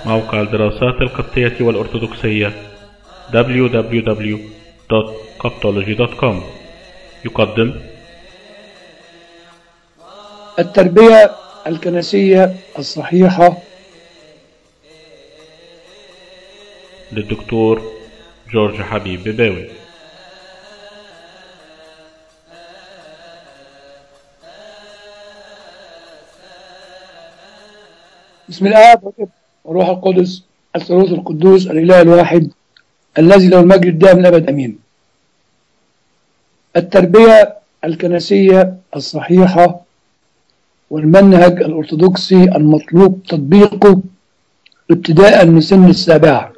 موقع الدراسات القبطية والأرثوذكسية www.coptology.com يقدم التربية الكنسية الصحيحة للدكتور جورج حبيب بباوي بسم الله والابن والروح القدس الثالوث القدوس الإله الواحد الذي له المجد الدائم الأبد أمين التربية الكنسية الصحيحة والمنهج الأرثوذكسي المطلوب تطبيقه ابتداء من سن السابعة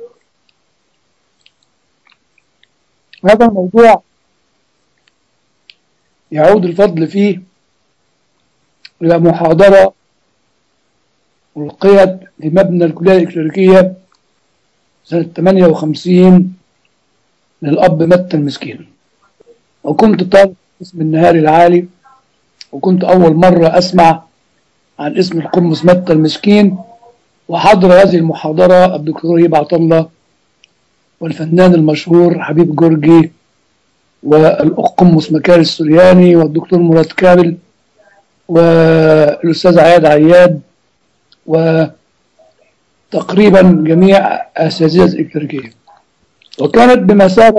هذا الموضوع يعود الفضل فيه إلى محاضرة ألقيت لمبنى الكلية الإكليريكية سنة 58 للأب متى المسكين وكنت طالب اسم النهاري العالي وكنت أول مرة أسمع عن اسم القمص متى المسكين وحضر هذه المحاضرة الدكتور هيب عطلة والفنان المشهور حبيب جورجي والقمص مكاري السورياني والدكتور مراد كامل والأستاذ عياد عياد وتقريبا جميع أساتذة الإكتريكية وكانت بمثابة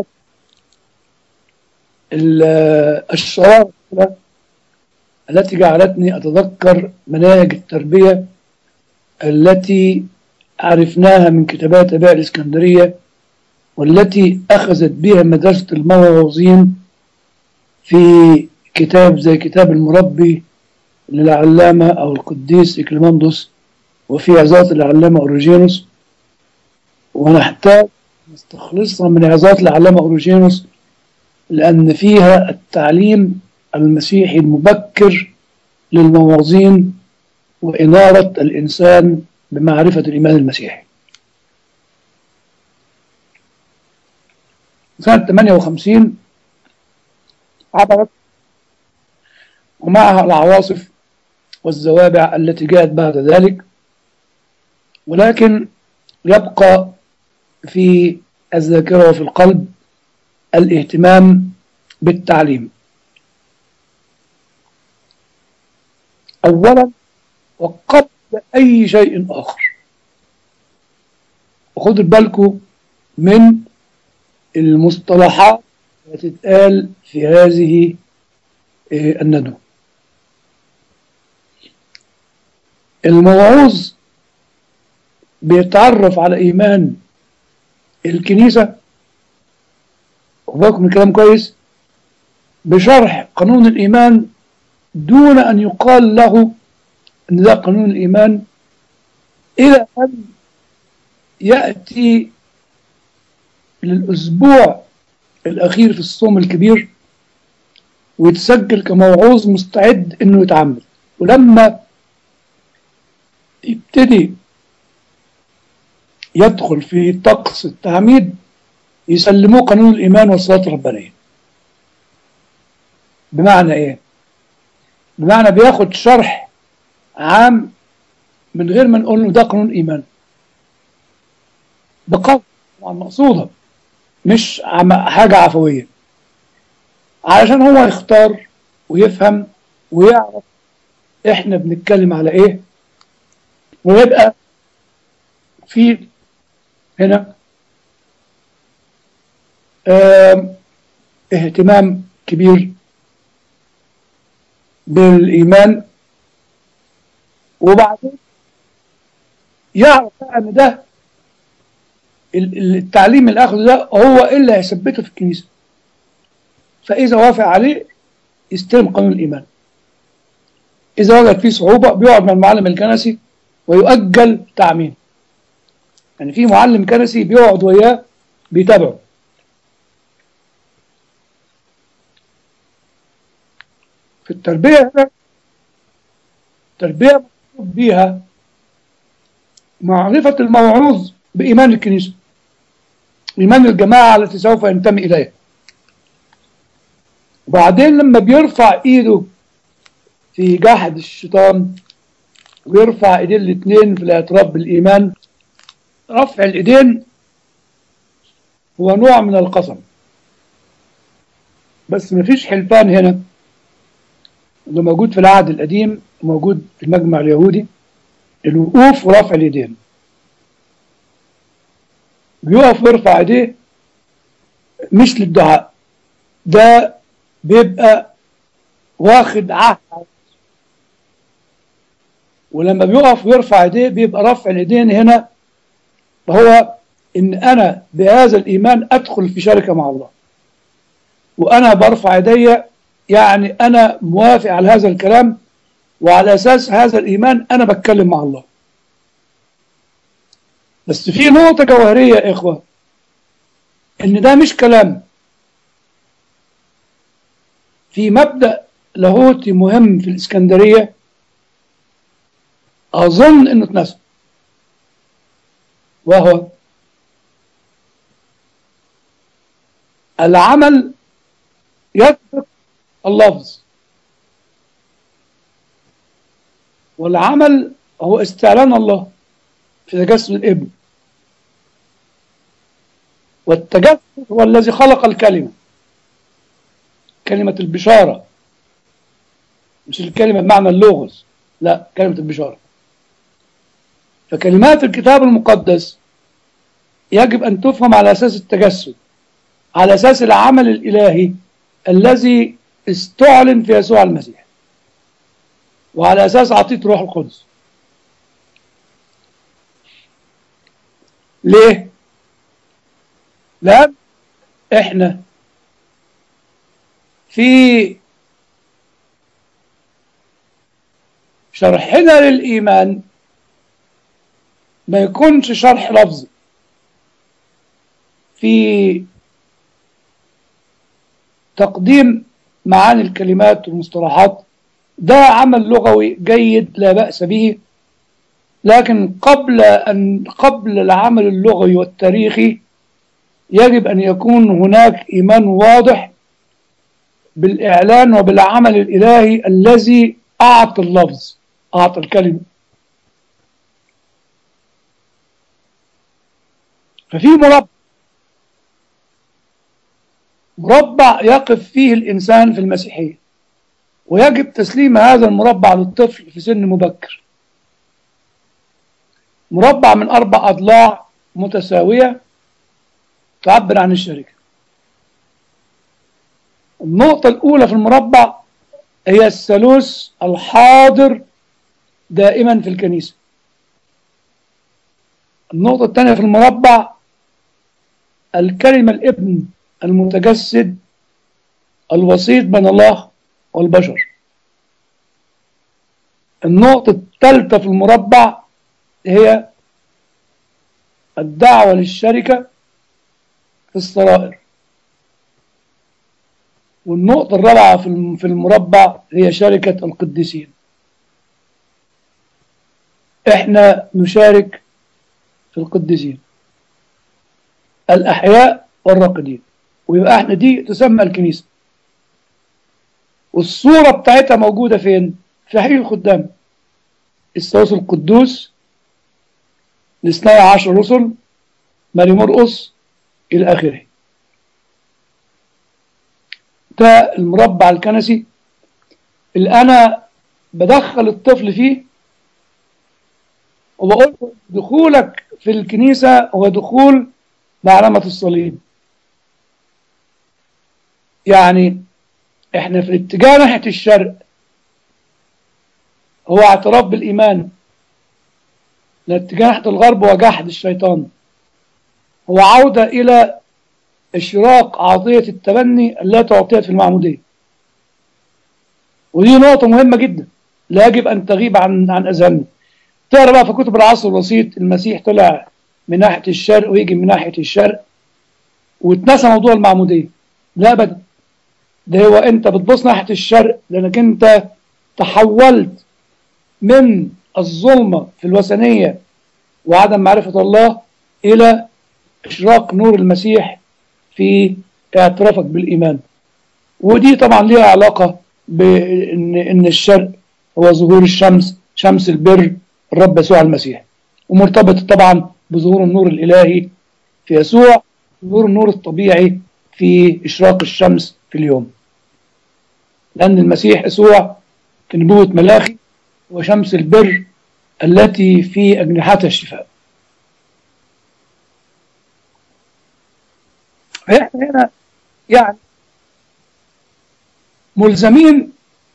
الشرارة التي جعلتني أتذكر مناهج التربية التي عرفناها من كتابات أباء الإسكندرية والتي أخذت بها مدرسة الموعظين في كتاب زي كتاب المربي للعلامة أو القديس إكليماندوس وفي عظات العلامة أوروجينوس ونحتاج نستخلصها من عظات العلامة أوروجينوس لأن فيها التعليم المسيحي المبكر للمواظين وإنارة الإنسان بمعرفة الإيمان المسيحي سنة 58 عبرت ومعها العواصف والزوابع التي جاءت بعد ذلك ولكن يبقى في الذاكرة وفي القلب الاهتمام بالتعليم أولا وقبل أي شيء آخر وخدوا بالكم من المصطلحات التي تتقال في هذه الندوة الموعوظ بيتعرف على إيمان الكنيسة وباكم الكلام كويس بشرح قانون الإيمان دون أن يقال له أن ده قانون الإيمان إلى أن يأتي للأسبوع الأخير في الصوم الكبير ويتسجل كموعوظ مستعد إنه يتعمد ولما يبتدي يدخل في طقس التعميد يسلموه قانون الإيمان والصلاة الربانية بمعنى إيه؟ بمعنى بياخد شرح عام من غير ما نقول له ده قانون إيمان بقول طبعا مقصودة مش حاجة عفوية علشان هو يختار ويفهم ويعرف احنا بنتكلم على ايه ويبقى في هنا اهتمام كبير بالإيمان وبعدين يعرف ان ده التعليم اللي اخذه ده هو اللي هيثبته في الكنيسه فاذا وافق عليه يستلم قانون الايمان اذا وجد فيه صعوبه بيقعد مع المعلم الكنسي ويؤجل تعميم يعني في معلم كنسي بيقعد وياه بيتابعه في التربيه هنا التربيه مقصود بيها معرفه الموعوظ بايمان الكنيسه إيمان الجماعة التي سوف ينتمي إليها وبعدين لما بيرفع إيده في جحد الشيطان ويرفع إيديه الاثنين في الاعتراف بالإيمان رفع الإيدين هو نوع من القسم بس مفيش حلفان هنا اللي موجود في العهد القديم موجود في المجمع اليهودي الوقوف ورفع اليدين بيقف ويرفع ايديه مش للدعاء ده بيبقى واخد عهد ولما بيقف ويرفع ايديه بيبقى رفع الايدين هنا هو ان انا بهذا الايمان ادخل في شركه مع الله وانا برفع ايدي يعني انا موافق على هذا الكلام وعلى اساس هذا الايمان انا بتكلم مع الله بس في نقطه جوهريه يا اخوه ان ده مش كلام في مبدا لاهوتي مهم في الاسكندريه اظن انه اتنسى وهو العمل يسبق اللفظ والعمل هو استعلان الله في تجسد الابن والتجسد هو الذي خلق الكلمة كلمة البشارة مش الكلمة بمعنى اللغز لا كلمة البشارة فكلمات الكتاب المقدس يجب أن تفهم على أساس التجسد على أساس العمل الإلهي الذي استعلن في يسوع المسيح وعلى أساس عطية روح القدس ليه؟ لأن إحنا في شرحنا للإيمان ما يكونش شرح لفظي في تقديم معاني الكلمات والمصطلحات ده عمل لغوي جيد لا بأس به لكن قبل أن قبل العمل اللغوي والتاريخي يجب أن يكون هناك إيمان واضح بالإعلان وبالعمل الإلهي الذي أعطى اللفظ أعطى الكلمة ففي مربع مربع يقف فيه الإنسان في المسيحية ويجب تسليم هذا المربع للطفل في سن مبكر مربع من أربع أضلاع متساوية تعبر عن الشركة النقطة الأولى في المربع هي الثالوث الحاضر دائما في الكنيسة النقطة الثانية في المربع الكلمة الابن المتجسد الوسيط بين الله والبشر النقطة الثالثة في المربع هي الدعوة للشركة في السرائر والنقطة الرابعة في المربع هي شركة القديسين احنا نشارك في القديسين الأحياء والراقدين ويبقى احنا دي تسمى الكنيسة والصورة بتاعتها موجودة فين؟ في حي الخدام الثالوث القدوس الاثني عشر رسل ماري مرقص إلى آخره ده المربع الكنسي اللي أنا بدخل الطفل فيه وبقول له دخولك في الكنيسة هو دخول بعلامة الصليب يعني احنا في الاتجاه ناحية الشرق هو اعتراف بالإيمان الاتجاه ناحية الغرب هو جحد الشيطان هو عودة إلى إشراق عطية التبني التي أعطيت في المعمودية ودي نقطة مهمة جدا لا يجب أن تغيب عن عن أذهاننا تقرا بقى في كتب العصر الوسيط المسيح طلع من ناحية الشرق ويجي من ناحية الشرق واتنسى موضوع المعمودية لا أبدا ده هو أنت بتبص ناحية الشرق لأنك أنت تحولت من الظلمة في الوثنية وعدم معرفة الله إلى إشراق نور المسيح في اعترافك بالإيمان ودي طبعا ليها علاقة بأن إن الشرق هو ظهور الشمس شمس البر الرب يسوع المسيح ومرتبط طبعا بظهور النور الإلهي في يسوع ظهور النور الطبيعي في إشراق الشمس في اليوم لأن المسيح يسوع في نبوة ملاخي هو شمس البر التي في أجنحتها الشفاء فإحنا هنا يعني ملزمين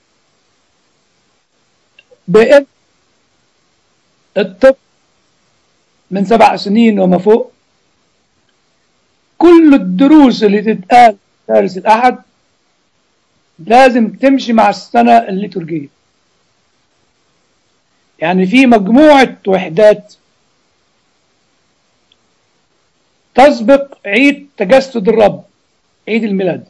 بأن الطب من سبع سنين وما فوق كل الدروس اللي تتقال في دارس الأحد لازم تمشي مع السنة الليتورجية يعني في مجموعة وحدات تسبق عيد تجسد الرب عيد الميلاد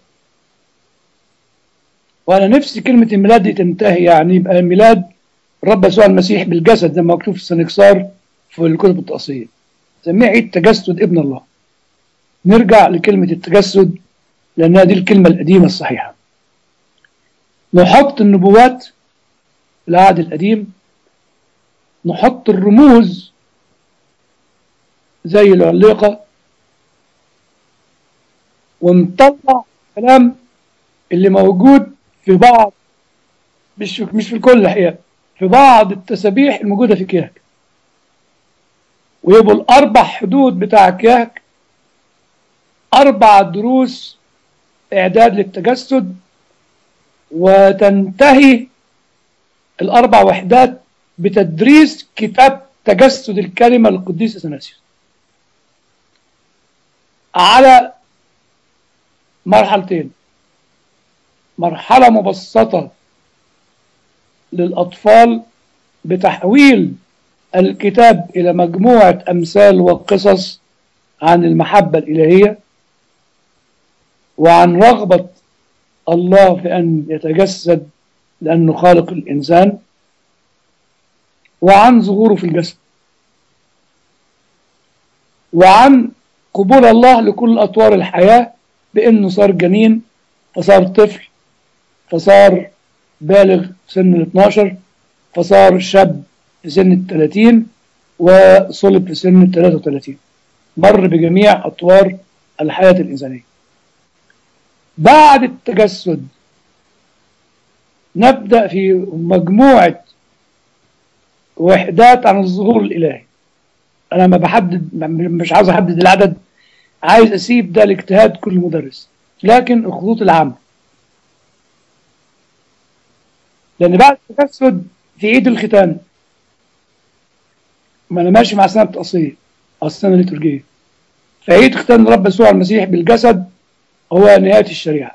وانا نفسي كلمة الميلاد دي تنتهي يعني يبقى ميلاد الرب يسوع المسيح بالجسد زي ما مكتوب في السنكسار في الكتب التقصية سميه عيد تجسد ابن الله نرجع لكلمة التجسد لأنها دي الكلمة القديمة الصحيحة نحط النبوات في العهد القديم نحط الرموز زي العليقة ونطلع الكلام اللي موجود في بعض مش مش في الكل الحقيقة في بعض التسابيح الموجودة في كياك ويبقوا الأربع حدود بتاع كياك أربع دروس إعداد للتجسد وتنتهي الأربع وحدات بتدريس كتاب تجسد الكلمة للقديس أثناسيوس على مرحلتين مرحلة مبسطة للأطفال بتحويل الكتاب إلى مجموعة أمثال وقصص عن المحبة الإلهية وعن رغبة الله في أن يتجسد لأنه خالق الإنسان وعن ظهوره في الجسد وعن قبول الله لكل أطوار الحياة بأنه صار جنين فصار طفل فصار بالغ في سن ال 12 فصار شاب في سن ال 30 وصلب في سن ال 33 مر بجميع أطوار الحياة الإنسانية بعد التجسد نبدأ في مجموعة وحدات عن الظهور الإلهي أنا ما بحدد مش عاوز أحدد العدد عايز أسيب ده لاجتهاد كل مدرس لكن الخطوط العامة لأن بعد التجسد في عيد الختان ما أنا ماشي مع سنة التقصية أو السنة الليتورجية فعيد ختان الرب يسوع المسيح بالجسد هو نهاية الشريعة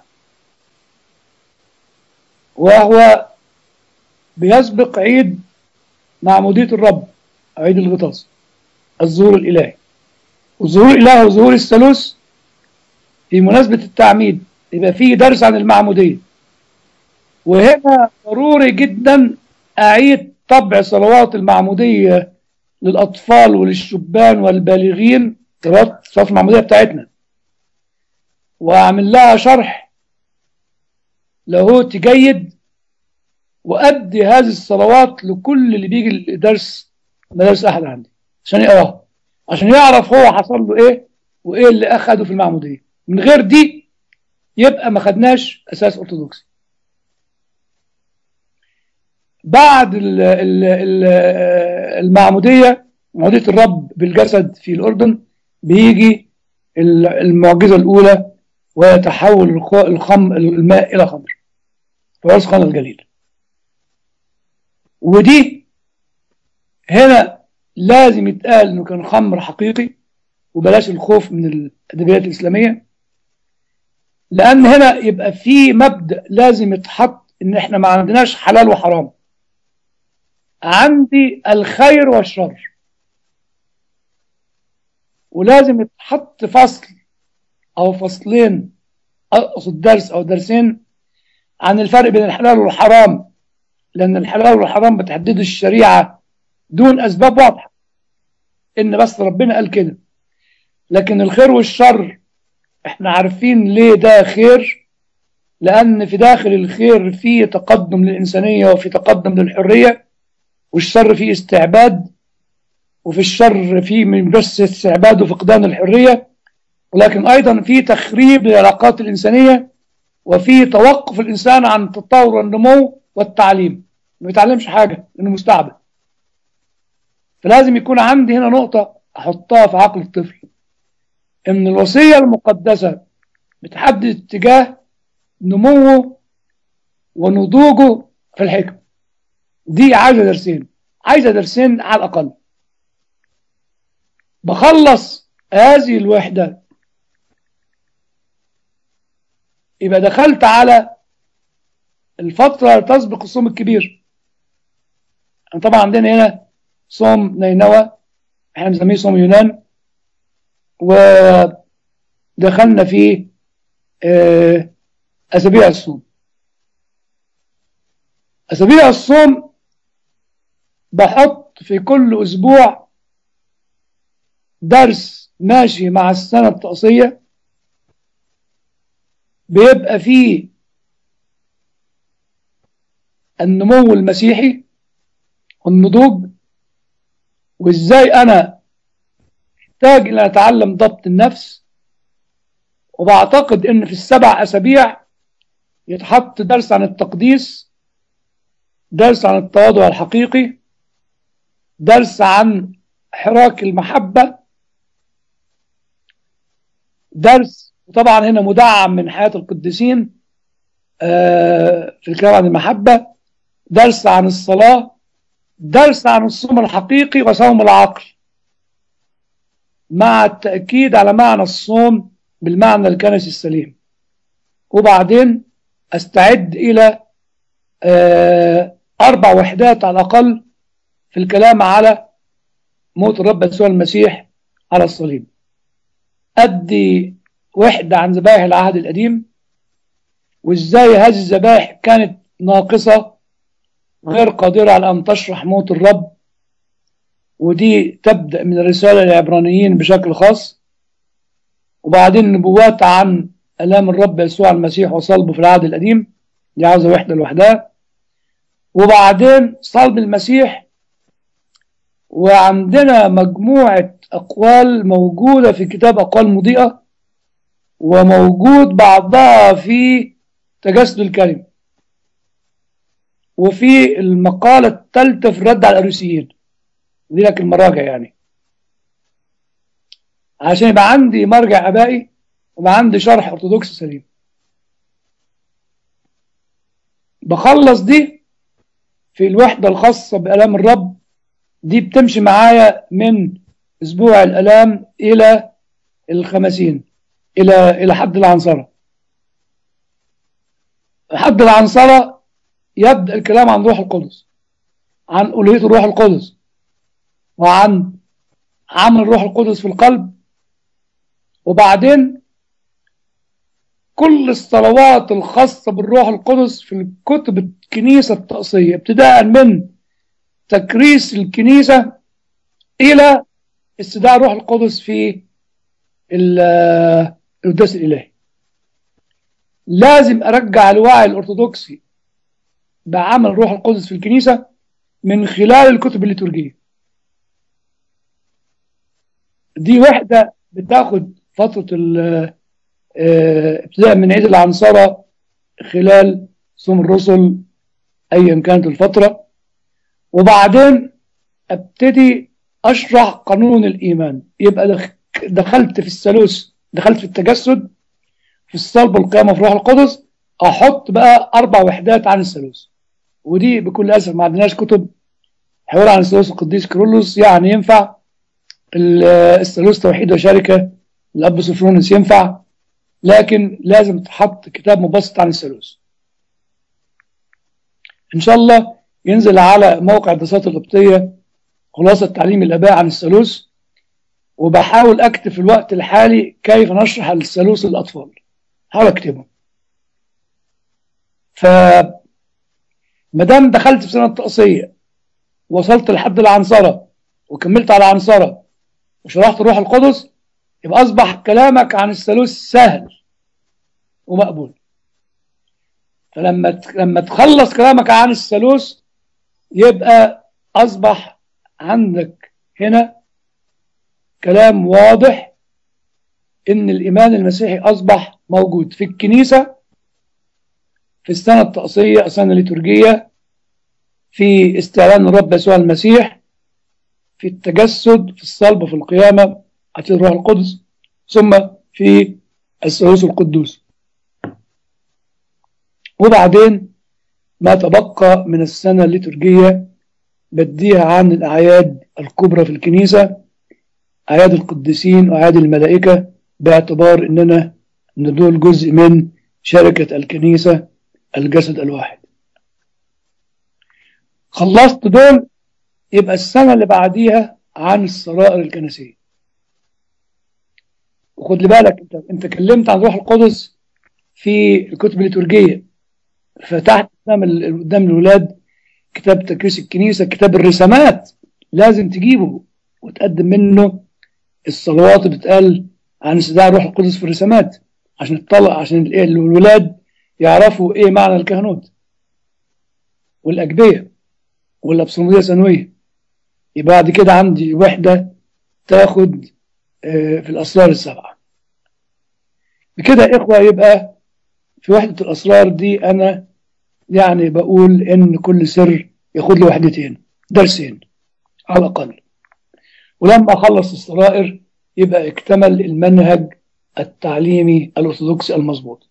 وهو بيسبق عيد معمودية الرب عيد الغطاس الظهور الإلهي والظهور الإلهي وظهور الثالوث في مناسبة التعميد يبقى فيه درس عن المعمودية وهنا ضروري جدا أعيد طبع صلوات المعمودية للأطفال وللشبان والبالغين صلوات المعمودية بتاعتنا وأعمل لها شرح لاهوتي جيد وأدي هذه الصلوات لكل اللي بيجي درس مدارس أحد عندي عشان يقراها عشان يعرف هو حصل له إيه وإيه اللي أخده في المعمودية من غير دي يبقى ما خدناش أساس أرثوذكسي بعد ال ال ال المعمودية معمودية الرب بالجسد في الأردن بيجي المعجزة الأولى ويتحول الخم الماء إلى خمر فيرس قناة الجليل ودي هنا لازم يتقال انه كان خمر حقيقي وبلاش الخوف من الادبيات الاسلاميه لان هنا يبقى في مبدا لازم يتحط ان احنا ما عندناش حلال وحرام عندي الخير والشر ولازم يتحط فصل او فصلين اقصد درس او درسين عن الفرق بين الحلال والحرام لان الحلال والحرام بتحدده الشريعه دون اسباب واضحه ان بس ربنا قال كده لكن الخير والشر احنا عارفين ليه ده خير لان في داخل الخير فيه تقدم للانسانيه وفي تقدم للحريه والشر فيه استعباد وفي الشر في من بس استعباد وفقدان الحرية ولكن أيضا في تخريب للعلاقات الإنسانية وفي توقف الإنسان عن التطور والنمو والتعليم ما يتعلمش حاجة لأنه مستعبد فلازم يكون عندي هنا نقطة أحطها في عقل الطفل إن الوصية المقدسة بتحدد اتجاه نموه ونضوجه في الحكم دي عايزة درسين عايزة درسين على الأقل بخلص هذه الوحدة يبقى دخلت على الفترة تسبق الصوم الكبير طبعا عندنا هنا صوم نينوى احنا بنسميه صوم يونان ودخلنا في أسابيع الصوم أسابيع الصوم بحط في كل أسبوع درس ماشي مع السنة الطقسية بيبقى فيه النمو المسيحي والنضوج وازاي انا محتاج ان اتعلم ضبط النفس وبعتقد ان في السبع اسابيع يتحط درس عن التقديس درس عن التواضع الحقيقي درس عن حراك المحبة درس طبعا هنا مدعم من حياة القديسين في الكلام عن المحبة درس عن الصلاة درس عن الصوم الحقيقي وصوم العقل مع التأكيد على معنى الصوم بالمعنى الكنسي السليم وبعدين استعد إلى أربع وحدات على الأقل في الكلام على موت الرب يسوع المسيح على الصليب أدي وحدة عن ذبائح العهد القديم وإزاي هذه الذبائح كانت ناقصة غير قادرة على أن تشرح موت الرب ودي تبدأ من الرسالة للعبرانيين بشكل خاص وبعدين نبوات عن ألام الرب يسوع المسيح وصلبه في العهد القديم دي عاوزة وحدة لوحدها وبعدين صلب المسيح وعندنا مجموعة أقوال موجودة في كتاب أقوال مضيئة وموجود بعضها في تجسد الكلمة وفي المقالة الثالثة في الرد على الأروسيين دي لك المراجع يعني عشان يبقى عندي مرجع أبائي ويبقى عندي شرح أرثوذكسي سليم بخلص دي في الوحدة الخاصة بألام الرب دي بتمشي معايا من أسبوع الألام إلى الخمسين إلى إلى حد العنصرة حد العنصرة يبدأ الكلام عن روح القدس عن ألوهية الروح القدس وعن عمل الروح القدس في القلب وبعدين كل الصلوات الخاصة بالروح القدس في الكتب الكنيسة الطقسية ابتداء من تكريس الكنيسة إلى استدعاء الروح القدس في القداس الإلهي لازم أرجع الوعي الأرثوذكسي بعمل الروح القدس في الكنيسة من خلال الكتب الليتورجية دي وحدة بتاخد فترة ابتداء من عيد العنصرة خلال صوم الرسل أيا كانت الفترة وبعدين ابتدي أشرح قانون الإيمان يبقى دخلت في الثالوث دخلت في التجسد في الصلب والقيامة في روح القدس أحط بقى أربع وحدات عن الثالوث ودي بكل أسف ما عندناش كتب حوار عن الثالوث القديس كيرلس يعني ينفع الثالوث توحيد وشركة الأب سفرونس ينفع لكن لازم تحط كتاب مبسط عن الثالوث إن شاء الله ينزل على موقع الدراسات القبطية خلاصة تعليم الآباء عن الثالوث وبحاول أكتب في الوقت الحالي كيف نشرح الثالوث للأطفال حاول أكتبه ف مادام دخلت في سنة التقصية وصلت لحد العنصرة وكملت على العنصرة وشرحت الروح القدس يبقى أصبح كلامك عن الثالوث سهل ومقبول فلما لما تخلص كلامك عن الثالوث يبقى أصبح عندك هنا كلام واضح ان الايمان المسيحي اصبح موجود في الكنيسه في السنه الطقسيه السنه الليتورجيه في استعلان الرب يسوع المسيح في التجسد في الصلب في القيامه عتيد الروح القدس ثم في الثالوث القدوس وبعدين ما تبقى من السنه الليتورجيه بديها عن الاعياد الكبرى في الكنيسه اعياد القديسين واعياد الملائكه باعتبار اننا ان دول جزء من شركه الكنيسه الجسد الواحد خلصت دول يبقى السنه اللي بعديها عن السرائر الكنسيه وخد لي بالك انت انت كلمت عن روح القدس في الكتب الليتورجيه فتحت قدام ال- قدام الولاد كتاب تكريس الكنيسه كتاب الرسامات لازم تجيبه وتقدم منه الصلوات اللي بتتقال عن استدعاء الروح القدس في الرسامات عشان تطلع عشان ال- الولاد يعرفوا ايه معنى الكهنوت والاجبيه والابصموديه الثانويه يبقى بعد كده عندي وحده تاخد آه، في الاسرار السبعه بكده يا اخوه يبقى في وحده الاسرار دي انا يعني بقول ان كل سر ياخد له وحدتين درسين على الاقل ولما اخلص السرائر يبقى اكتمل المنهج التعليمي الارثوذكسي المظبوط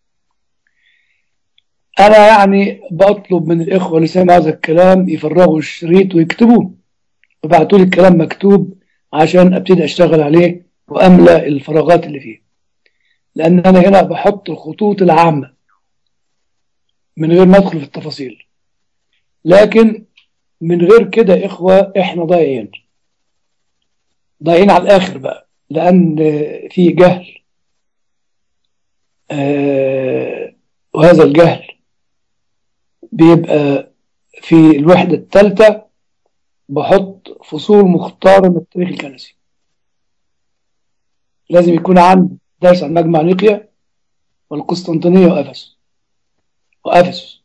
انا يعني بطلب من الاخوه اللي سمعوا هذا الكلام يفرغوا الشريط ويكتبوه وبعتوا لي الكلام مكتوب عشان ابتدي اشتغل عليه واملا الفراغات اللي فيه لان انا هنا بحط الخطوط العامه من غير ما ادخل في التفاصيل لكن من غير كده يا اخوه احنا ضايعين ضايعين على الاخر بقى لان في جهل آه وهذا الجهل بيبقى في الوحدة الثالثة بحط فصول مختارة من التاريخ الكنسي لازم يكون عندي درس عن مجمع نيقيا والقسطنطينية وأفسس وأفسس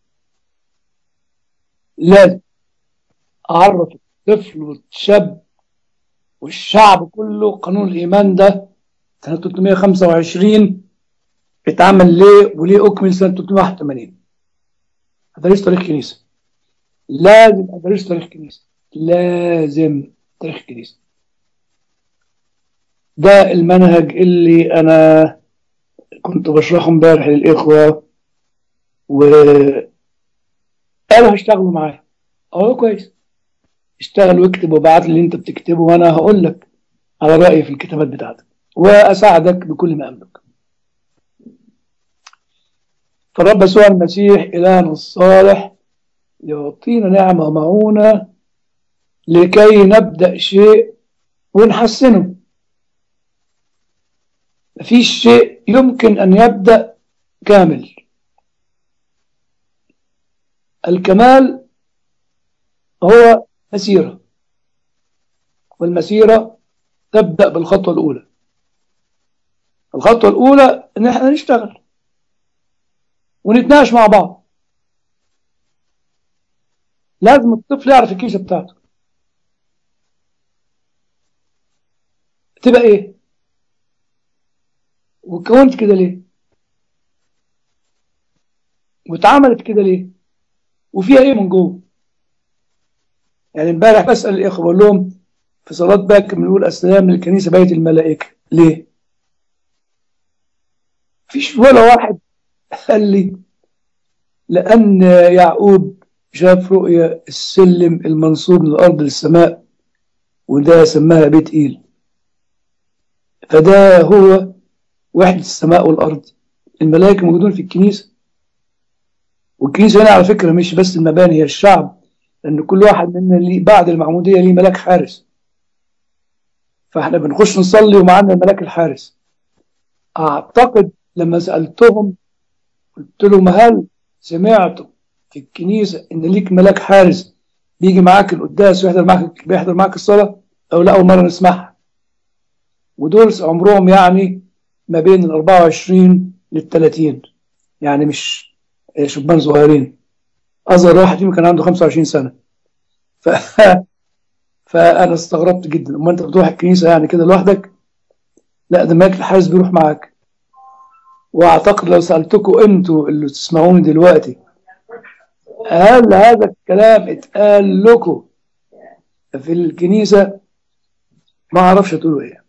لازم أعرف الطفل والشاب والشعب كله قانون الإيمان ده سنة 325 اتعمل ليه وليه أكمل سنة 381 أدرس تاريخ كنيسة لازم أدرس تاريخ كنيسة لازم تاريخ كنيسة ده المنهج اللي أنا كنت بشرحه امبارح للإخوة و قالوا هيشتغلوا معايا أقول كويس اشتغل واكتب وابعت لي اللي أنت بتكتبه وأنا هقول لك على رأيي في الكتابات بتاعتك وأساعدك بكل ما أملك فالرب يسوع المسيح إلهنا الصالح يعطينا نعمة ومعونة لكي نبدأ شيء ونحسنه مفيش شيء يمكن أن يبدأ كامل الكمال هو مسيرة والمسيرة تبدأ بالخطوة الأولى الخطوة الأولى إن احنا نشتغل ونتناقش مع بعض لازم الطفل يعرف الكيسة بتاعته تبقى ايه وكونت كده ليه واتعملت كده ليه وفيها ايه من جوه يعني امبارح بسأل الاخوة بقول لهم في صلاة باكر بنقول السلام للكنيسة بيت الملائكة ليه مفيش ولا واحد قال لي لأن يعقوب شاف رؤيا السلم المنصوب من الأرض للسماء وده سماها بيت إيل فده هو وحدة السماء والأرض الملائكة موجودون في الكنيسة والكنيسة هنا على فكرة مش بس المباني هي الشعب لأن كل واحد منا ليه بعد المعمودية ليه ملاك حارس فاحنا بنخش نصلي ومعانا الملاك الحارس أعتقد لما سألتهم قلت لهم هل سمعتوا في الكنيسة إن ليك ملاك حارس بيجي معاك القداس ويحضر معاك بيحضر معاك الصلاة أو لا أول مرة نسمعها ودول عمرهم يعني ما بين ال 24 لل 30 يعني مش شبان صغيرين أصغر واحد فيهم كان عنده 25 سنة ف... فانا استغربت جدا امال انت بتروح الكنيسه يعني كده لوحدك لا ده ملك الحارس بيروح معاك واعتقد لو سالتكم انتوا اللي تسمعوني دلوقتي هل هذا الكلام اتقال لكم في الكنيسه ما اعرفش هتقولوا ايه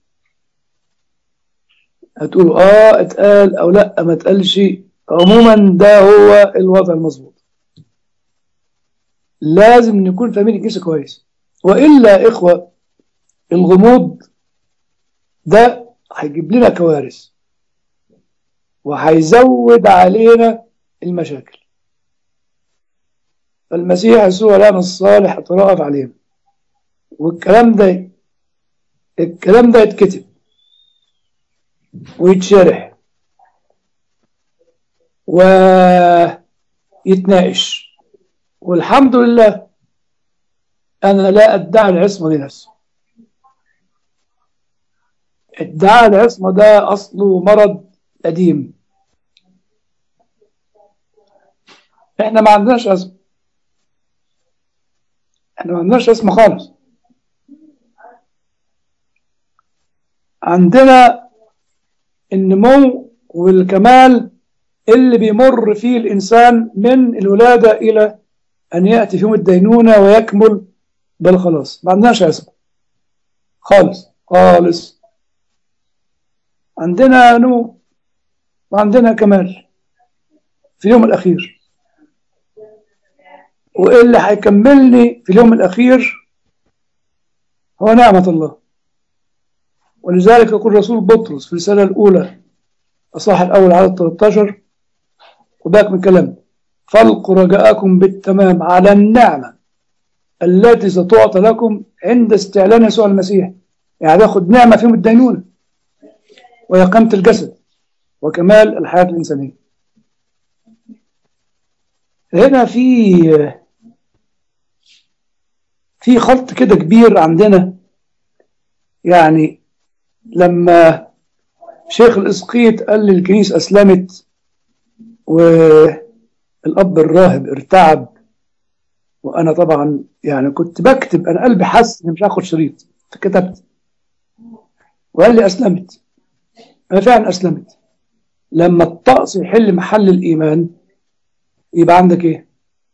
هتقولوا اه اتقال او لا ما اتقالش عموما ده هو الوضع المظبوط لازم نكون فاهمين الكنيسه كويس والا يا اخوه الغموض ده هيجيب لنا كوارث وهيزود علينا المشاكل فالمسيح يسوع لنا الصالح اترأف علينا والكلام ده الكلام ده يتكتب ويتشرح ويتناقش والحمد لله أنا لا أدعي العصمة لنفسي ادعاء العصمة ده أصله مرض قديم احنا ما عندناش عصمة احنا ما عندناش عصمة خالص عندنا النمو والكمال اللي بيمر فيه الإنسان من الولادة إلى أن يأتي في يوم الدينونة ويكمل بالخلاص ما عندناش عصمة خالص خالص عندنا نمو وعندنا كمال في اليوم الأخير واللي هيكملني في اليوم الأخير هو نعمة الله ولذلك يقول رسول بطرس في الرسالة الأولى أصح الأول على 13 وباك من كلام فالقوا رجاءكم بالتمام على النعمة التي ستعطى لكم عند استعلان يسوع المسيح يعني تاخد نعمة فيهم الدينونة وهي قيمة الجسد وكمال الحياة الإنسانية هنا في في خلط كده كبير عندنا يعني لما شيخ الإسقيط قال للكنيسة أسلمت والأب الراهب ارتعب وأنا طبعا يعني كنت بكتب أنا قلبي حس إني مش هاخد شريط فكتبت وقال لي أسلمت أنا فعلا أسلمت لما الطقس يحل محل الإيمان يبقى عندك إيه؟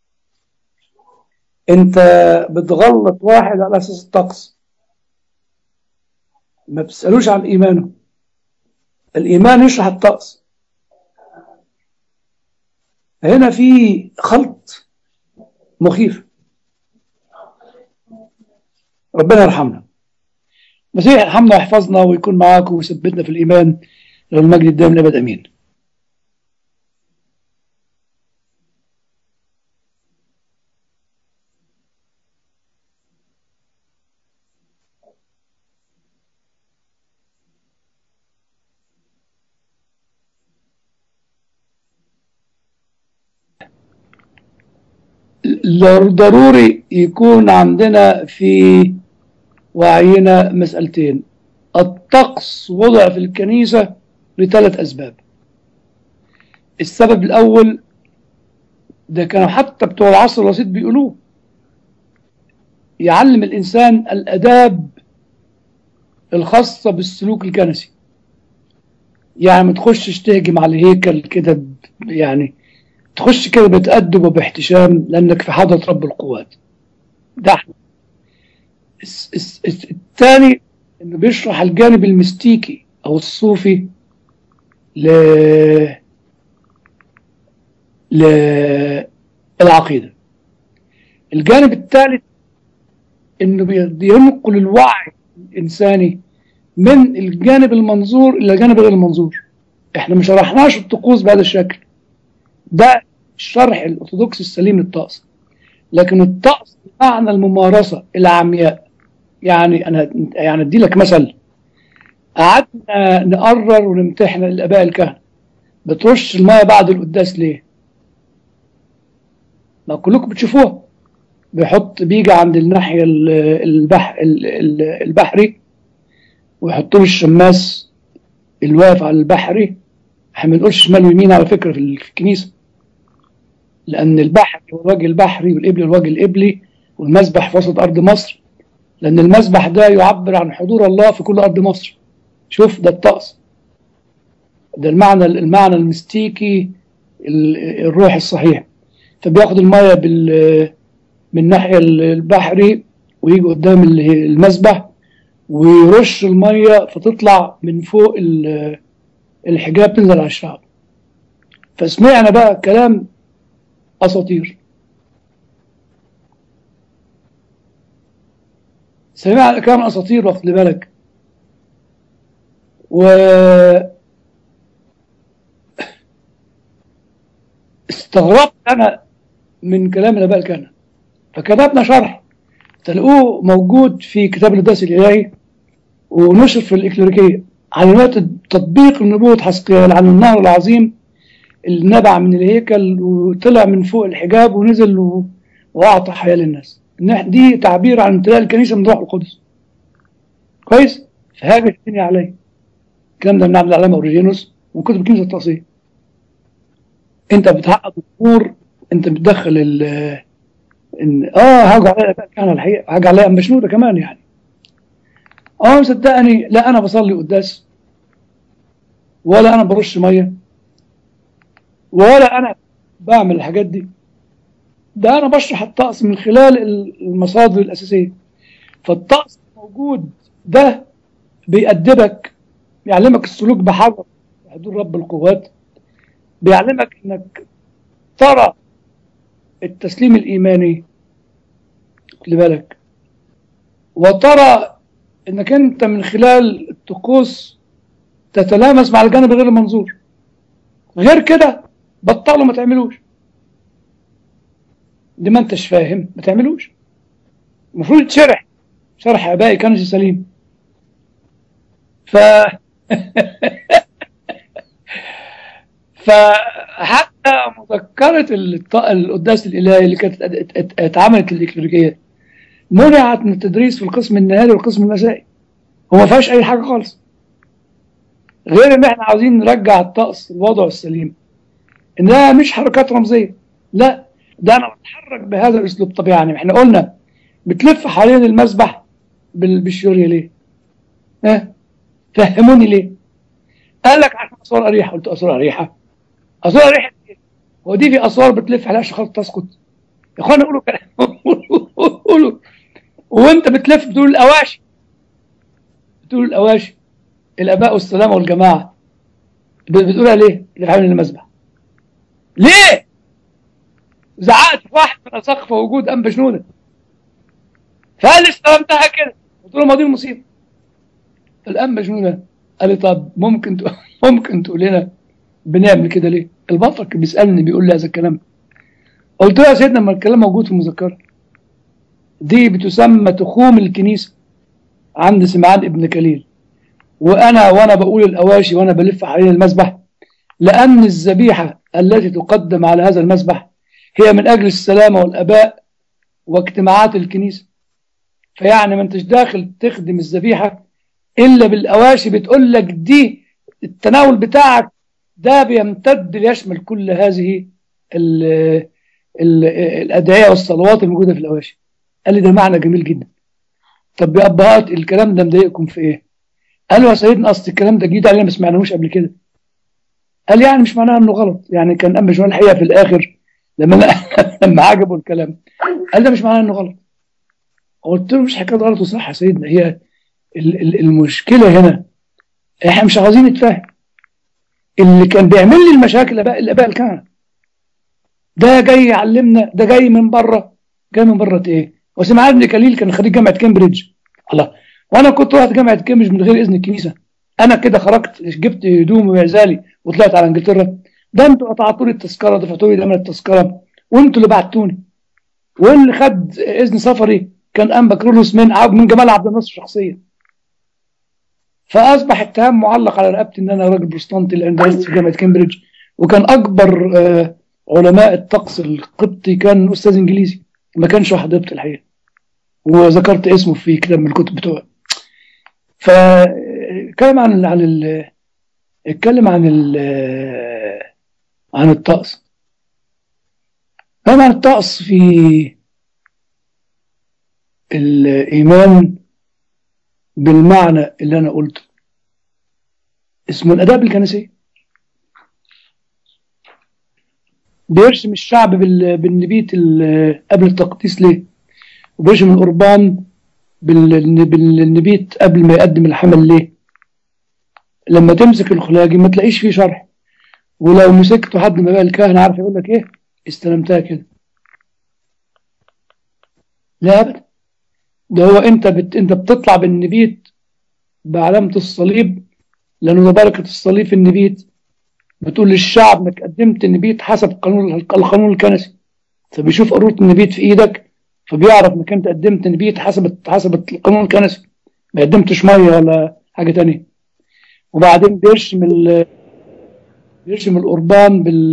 أنت بتغلط واحد على أساس الطقس ما بتسألوش عن إيمانه الإيمان يشرح الطقس هنا في خلط مخيف ربنا يرحمنا مسيح يرحمنا ويحفظنا ويكون معاكم ويثبتنا في الإيمان له المجد الدائم الأبد أمين ضروري يكون عندنا في وعينا مسألتين الطقس وضع في الكنيسة لثلاث أسباب السبب الأول ده كانوا حتى بتوع العصر الوسيط بيقولوه يعلم الإنسان الأداب الخاصة بالسلوك الكنسي يعني ما تخشش تهجم على الهيكل كده يعني تخش كده بتأدب وباحتشام لأنك في حضرة رب القوات ده الثاني انه بيشرح الجانب المستيكي او الصوفي ل للعقيدة الجانب الثالث انه بينقل الوعي الانساني من الجانب المنظور الى الجانب غير المنظور احنا ما شرحناش الطقوس بهذا الشكل ده الشرح الارثوذكسي السليم للطقس لكن الطقس بمعنى الممارسة العمياء يعني انا يعني ادي لك مثل قعدنا نقرر ونمتحن الاباء الكهنه بترش الميه بعد القداس ليه؟ ما كلكم بتشوفوها بيحط بيجي عند الناحيه البح البحري ويحطوا له الشماس الواقف على البحري احنا ما بنقولش شمال ويمين على فكره في الكنيسه لان البحر هو الوجه البحري والابل الوجه الابلي والمسبح في وسط ارض مصر لأن المسبح ده يعبر عن حضور الله في كل أرض مصر شوف ده الطقس ده المعنى المعنى المستيكي ال- الروح الصحيح فبياخد المية بال من الناحية البحري ويجي قدام ال- المسبح ويرش المية فتطلع من فوق ال- الحجاب تنزل على الشعب فسمعنا بقى كلام أساطير سمعنا كلام أساطير واخد لي بالك و استغربت أنا من كلام الآباء الكهنة فكتبنا شرح تلاقوه موجود في كتاب القداس الإلهي ونشر في الإكليريكية علامات تطبيق نبوة حسقيال عن النهر العظيم اللي نبع من الهيكل وطلع من فوق الحجاب ونزل و... وأعطى حياة للناس إن دي تعبير عن امتلاء الكنيسة من روح القدس كويس فهاجت الدنيا عليه الكلام ده من عبد العلامة أوريجينوس وكتب الكنيسة التقصير أنت بتحقق الأمور أنت بتدخل ال إن آه هاجوا عليا بقى كان الحقيقة هاجوا عليا مشنودة كمان يعني اه صدقني لا انا بصلي قداس ولا انا برش ميه ولا انا بعمل الحاجات دي ده انا بشرح الطقس من خلال المصادر الاساسيه فالطقس موجود ده بيأدبك بيعلمك السلوك بحذر حضور رب القوات بيعلمك انك ترى التسليم الايماني خلي بالك وترى انك انت من خلال الطقوس تتلامس مع الجانب غير المنظور غير كده بطلوا ما تعملوش دي ما انتش فاهم ما تعملوش المفروض تشرح شرح ابائي كان سليم ف فحتى مذكرة القداس الإلهي اللي كانت اتعملت للإكليريكيات منعت من التدريس في القسم النهاري والقسم المسائي وما فيهاش اي حاجه خالص غير ان احنا عاوزين نرجع الطقس الوضع السليم انها مش حركات رمزيه لا ده انا بتحرك بهذا الاسلوب طب يعني احنا قلنا بتلف حوالين المسبح بالشوريه ليه؟ ها؟ فهموني ليه؟ قال لك عشان اسوار اريحه قلت اسوار اريحه اسوار اريحه هو دي في اسوار بتلف عليها عشان خاطر تسقط يا اخوانا قولوا كلام قولوا وانت بتلف بتقول الاواشي بتقول الاواشي الاباء والسلامه والجماعه بتقولها ليه؟ اللي في حوالين المسبح ليه؟ زعقت في واحد من اساقفه وجود انبا شنوده فقال لي استلمتها كده قلت له ما دي المصيبه الانبا شنوده قال لي طب ممكن ت... ممكن تقول لنا بنعمل كده ليه؟ البطرك بيسالني بيقول لي هذا الكلام قلت له يا سيدنا ما الكلام موجود في المذكره دي بتسمى تخوم الكنيسة عند سمعان ابن كليل وأنا وأنا بقول الأواشي وأنا بلف حوالين المسبح لأن الذبيحة التي تقدم على هذا المسبح هي من أجل السلامة والأباء واجتماعات الكنيسة فيعني ما انتش داخل تخدم الذبيحة إلا بالأواشي بتقول لك دي التناول بتاعك ده بيمتد ليشمل كل هذه ال ال الأدعية والصلوات الموجودة في الأواشي قال لي ده معنى جميل جدا طب يا ابهات الكلام ده مضايقكم في ايه قالوا يا سيدنا اصل الكلام ده جديد علينا ما سمعناهوش قبل كده قال يعني مش معناها انه غلط يعني كان ام شوال الحقيقه في الاخر لما لما عجبه الكلام قال ده مش معناها انه غلط قلت له مش حكايه غلط وصح يا سيدنا هي المشكله هنا احنا مش عاوزين نتفاهم اللي كان بيعمل لي المشاكل الاباء الاباء الكهنه ده جاي يعلمنا ده جاي من بره جاي من بره ايه وسمع ابن كليل كان خريج جامعه كامبريدج الله وانا كنت رحت جامعه كامبريدج من غير اذن الكنيسه انا كده خرجت جبت هدومي وعزالي وطلعت على انجلترا ده انتوا قطعتوا لي التذكره دفعتوا لي ثمن التذكره وانتوا اللي بعتوني واللي خد اذن سفري كان انبا كرولوس من من جمال عبد الناصر شخصيا فاصبح اتهام معلق على رقبتي ان انا راجل بروتستانتي لان درست في جامعه كامبريدج وكان اكبر علماء الطقس القبطي كان استاذ انجليزي ما كانش واحد قبطي الحقيقه وذكرت اسمه في كتاب من الكتب بتوعه فاتكلم عن عن ال اتكلم عن ال عن الطقس اتكلم عن الطقس في الإيمان بالمعنى اللي أنا قلته اسمه الآداب الكنسية بيرسم الشعب بال- بالنبيت ال- قبل التقديس ليه وبيرسم القربان بال- بالنبيت قبل ما يقدم الحمل ليه لما تمسك الخلاجي ما تلاقيش فيه شرح ولو مسكته حد ما بقى الكاهن عارف يقول لك ايه استلمتها كده لا ابدا ده هو انت بت... انت بتطلع بالنبيت بعلامة الصليب لانه ده بركة الصليب في النبيت بتقول للشعب انك قدمت النبيت حسب قانون القانون الكنسي فبيشوف قارورة النبيت في ايدك فبيعرف انك انت قدمت نبيت حسب حسب القانون الكنسي ما قدمتش ميه ولا حاجه تانية وبعدين بيرسم ال... بيرسم القربان بال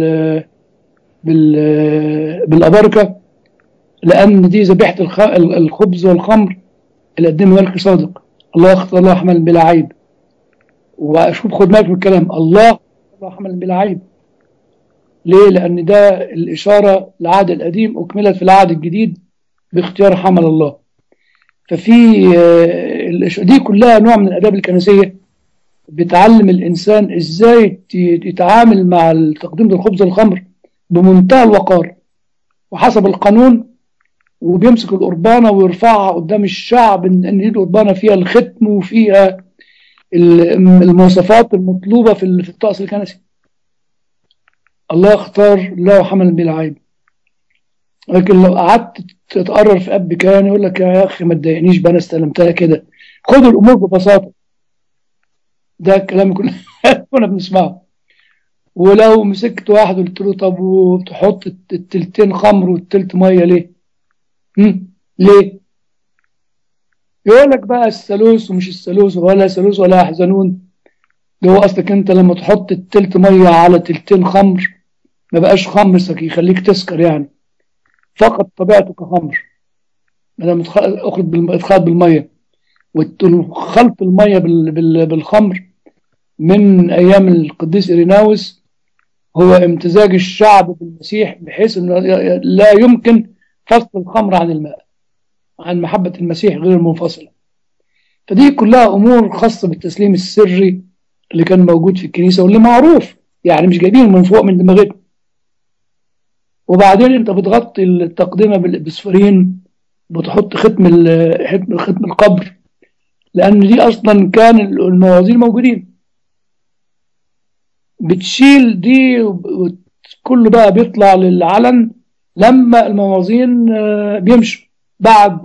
بال بالأبركة لأن دي ذبيحة الخ... الخبز والخمر اللي قدمها ملك صادق الله اختار الله حمل بلا عيب وشوف خد بالك من الكلام الله الله حمل بلا عيب ليه؟ لأن ده الإشارة العهد القديم أكملت في العهد الجديد باختيار حمل الله ففي دي كلها نوع من الآداب الكنسية بتعلم الإنسان إزاي يتعامل مع تقديم الخبز والخمر بمنتهى الوقار وحسب القانون وبيمسك القربانة ويرفعها قدام الشعب إن دي القربانة فيها الختم وفيها المواصفات المطلوبة في الطقس الكنسي الله اختار له حمل بلا عيب لكن لو قعدت تتقرر في اب كان يقول لك يا اخي ما تضايقنيش بقى انا استلمتها كده خدوا الامور ببساطه ده الكلام كنا كنا بنسمعه ولو مسكت واحد قلت له طب وتحط التلتين خمر والتلت ميه ليه؟ هم؟ ليه؟ يقول لك بقى الثالوث ومش الثالوث ولا ثالوث ولا يحزنون ده هو اصلك انت لما تحط التلت ميه على تلتين خمر ما بقاش خمر يخليك تسكر يعني فقط طبيعته كخمر ما دام اخرج اتخلط بالميه وخلط الميه بالخمر من ايام القديس اريناوس هو امتزاج الشعب بالمسيح بحيث انه لا يمكن فصل الخمر عن الماء عن محبه المسيح غير المنفصله فدي كلها امور خاصه بالتسليم السري اللي كان موجود في الكنيسه واللي معروف يعني مش جايبينه من فوق من دماغتنا وبعدين انت بتغطي التقدمه بالاسفرين بتحط ختم ختم القبر لان دي اصلا كان الموازين موجودين بتشيل دي كله بقى بيطلع للعلن لما الموازين بيمشوا بعد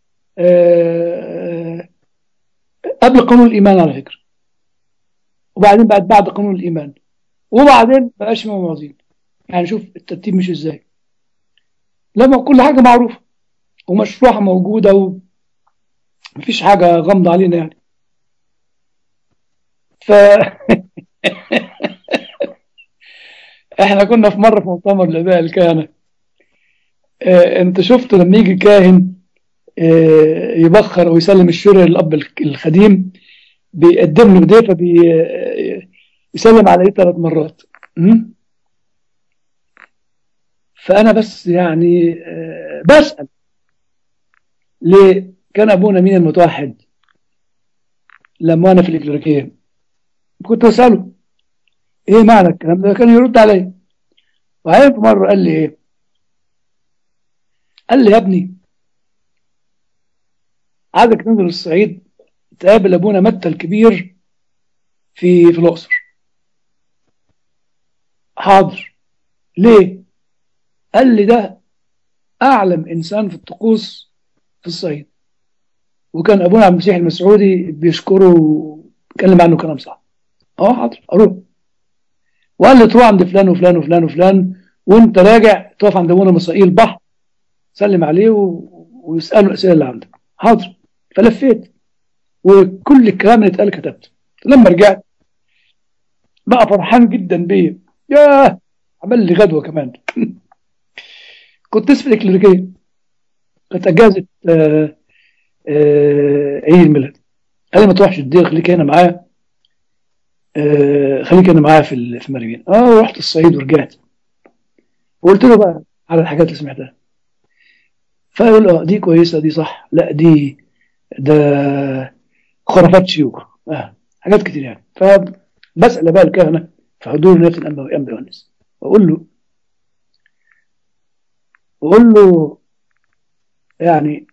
قبل قانون الايمان على فكره وبعدين بعد بعد قانون الايمان وبعدين بقاش موازين يعني شوف الترتيب مش ازاي لما كل حاجة معروفة ومشروعها موجودة ومفيش حاجة غامضة علينا يعني ف احنا كنا في مرة في مؤتمر لباء الكهنة اه انت شفت لما يجي كاهن اه يبخر ويسلم الشرع للأب الخديم بيقدم له ضيفة بيسلم عليه ثلاث مرات م? فأنا بس يعني بسأل ليه كان أبونا مين المتوحد لما أنا في الإكليريكية كنت أسأله إيه معنى الكلام ده كان يرد علي وعين في مرة قال لي إيه قال لي يا ابني عايزك تنزل الصعيد تقابل أبونا متى الكبير في في الأقصر حاضر ليه قال لي ده أعلم إنسان في الطقوس في الصعيد وكان أبونا عبد المسيح المسعودي بيشكره ويتكلم عنه كلام صح اه حاضر أروح وقال لي تروح عند فلان وفلان وفلان وفلان وانت راجع تقف عند ابونا مسائيل البحر سلم عليه و... ويسأله الأسئلة اللي عندك حاضر فلفيت وكل الكلام اللي اتقال كتبته لما رجعت بقى فرحان جدا بيا ياه عمل لي غدوة كمان كنت في الإكليريكية كانت أجازة آه آه عيد الميلاد قال لي ما تروحش الدير خليك هنا معايا آه خليك هنا معايا في في مريمين اه رحت الصعيد ورجعت وقلت له بقى على الحاجات اللي سمعتها فيقول اه دي كويسه دي صح لا دي ده خرافات شيوخ آه. حاجات كتير يعني فبسال بقى الكهنه في حضور نيافه الانبا انبا يونس واقول له بقول له يعني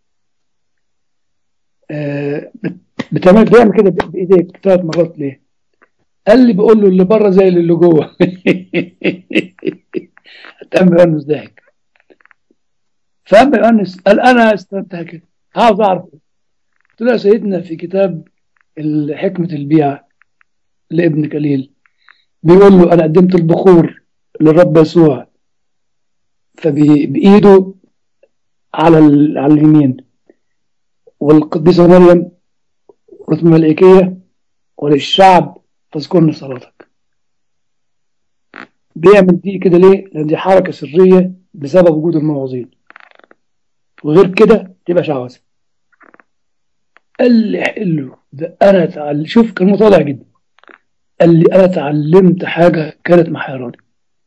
آه بتعمل بيعمل كده بايديك ثلاث مرات ليه؟ قال لي بقول له اللي بره زي اللي جوه أنبا يونس ضحك فأنبا يونس قال أنا استنتها كده عاوز أعرف قلت له يا سيدنا في كتاب حكمة البيع لابن كليل بيقول له أنا قدمت البخور للرب يسوع فبإيده على على اليمين والقديسة مريم رتم الملائكية وللشعب فاذكرني صلاتك بيعمل دي كده ليه؟ لأن دي حركة سرية بسبب وجود الموعظين وغير كده تبقى شعوذة قال لي حلو ده أنا تعلم شوف كان مطالع جدا قال لي أنا اتعلمت حاجة كانت محيراني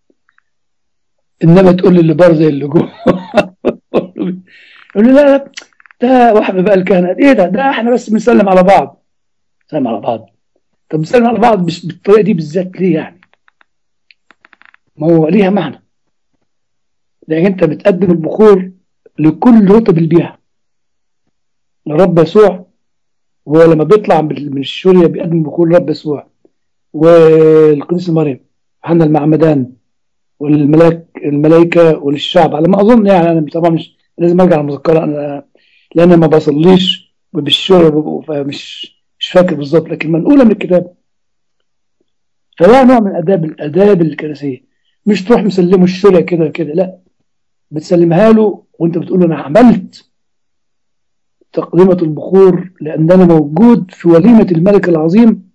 إنما تقول لي اللي بره زي اللي جوه يقول لي لا لا ده واحد بقى الكهنة ايه ده ده احنا بس بنسلم على بعض نسلم على بعض طب بنسلم على بعض مش بالطريقة دي بالذات ليه يعني ما هو ليها معنى لأن انت بتقدم البخور لكل رتب البيع لرب يسوع وهو لما بيطلع من الشورية بيقدم بخور لرب يسوع والقديس مريم حنا المعمدان والملاك الملائكة وللشعب على ما أظن يعني أنا طبعا مش لازم أرجع المذكرة أنا لأن ما بصليش بالشورى فمش مش فاكر بالظبط لكن منقولة من الكتاب فده نوع من آداب الآداب الكنسية مش تروح مسلمه الشورى كده كده لا بتسلمها له وأنت بتقول له أنا عملت تقدمة البخور لأن أنا موجود في وليمة الملك العظيم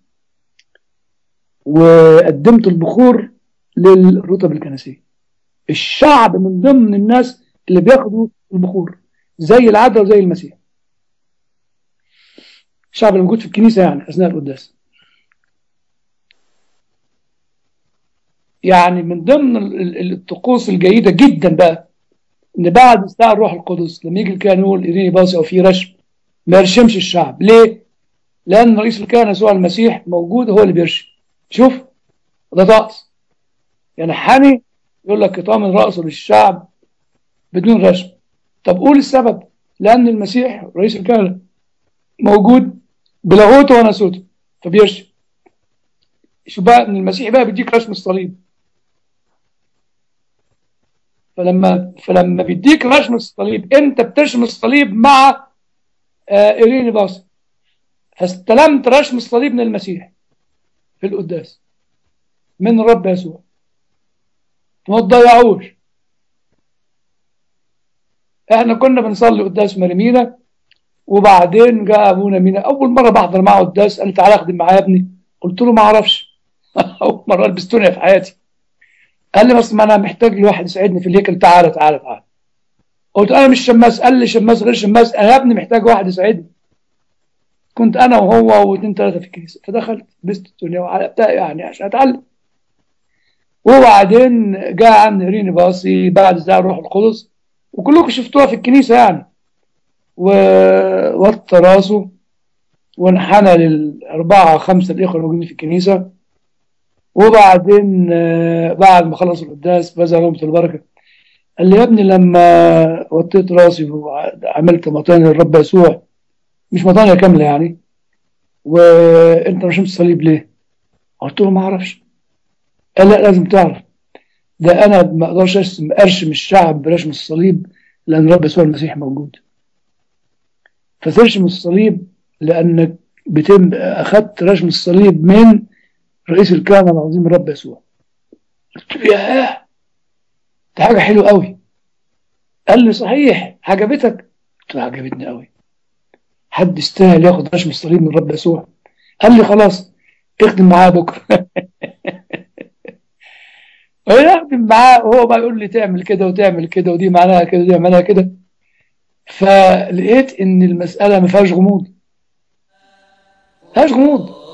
وقدمت البخور للرتب الكنسية الشعب من ضمن الناس اللي بياخدوا البخور زي العدل وزي المسيح الشعب اللي موجود في الكنيسة يعني أثناء القداس يعني من ضمن الطقوس الجيدة جدا بقى ان بعد استعار الروح القدس لما يجي الكاهن يقول ايريني باصي او في رشم ما يرشمش الشعب ليه؟ لان رئيس الكهنه يسوع المسيح موجود هو اللي بيرشم شوف ده طقس يعني حني يقول لك يطامن راسه للشعب بدون رشم طب قول السبب لان المسيح رئيس الكهنه موجود بلاهوته وناسوته فبيرشم شوف بقى ان المسيح بقى بيديك رشم الصليب فلما فلما بيديك رشم الصليب انت بترشم الصليب مع آه ايريني باص فاستلمت رشم الصليب من المسيح في القداس من الرب يسوع ما تضيعوش احنا كنا بنصلي قداس مريمينا وبعدين جاء ابونا مينا اول مره بحضر معه قداس قال لي تعالى اخدم معايا يا ابني قلت له ما اعرفش اول مره البس دنيا في حياتي قال لي بس ما انا محتاج لواحد يساعدني في الهيكل تعالى تعالى تعالى قلت انا مش شماس قال لي شماس غير شماس انا يا ابني محتاج واحد يساعدني كنت انا وهو واثنين ثلاثه في الكنيسه فدخلت لبست الدنيا وعلى بتاع يعني عشان اتعلم وبعدين جاء عن ريني باصي بعد زي الروح القدس وكلكم شفتوها في الكنيسه يعني ووطى راسه وانحنى للأربعة خمسة الإخوة الموجودين في الكنيسة وبعدين بعد ما خلص القداس بذل لهم البركة قال لي يا ابني لما وطيت راسي وعملت مطانية للرب يسوع مش مطانية كاملة يعني وانت رشمت الصليب ليه؟ قلت له ما اعرفش قال لا لازم تعرف ده انا ما اقدرش ارسم ارشم الشعب برشم الصليب لان الرب يسوع المسيح موجود فترشم الصليب لانك بتم اخذت رشم الصليب من رئيس الكهنه العظيم الرب يسوع قلت له ياه ده حاجه حلوه قوي قال لي صحيح عجبتك قلت له عجبتني قوي حد يستاهل ياخد رشم الصليب من الرب يسوع قال لي خلاص اخدم معاه بكره اخدم معاه وهو بقى يقول لي تعمل كده وتعمل كده ودي معناها كده ودي معناها كده فلقيت ان المساله ما فيهاش غموض ما فيهاش غموض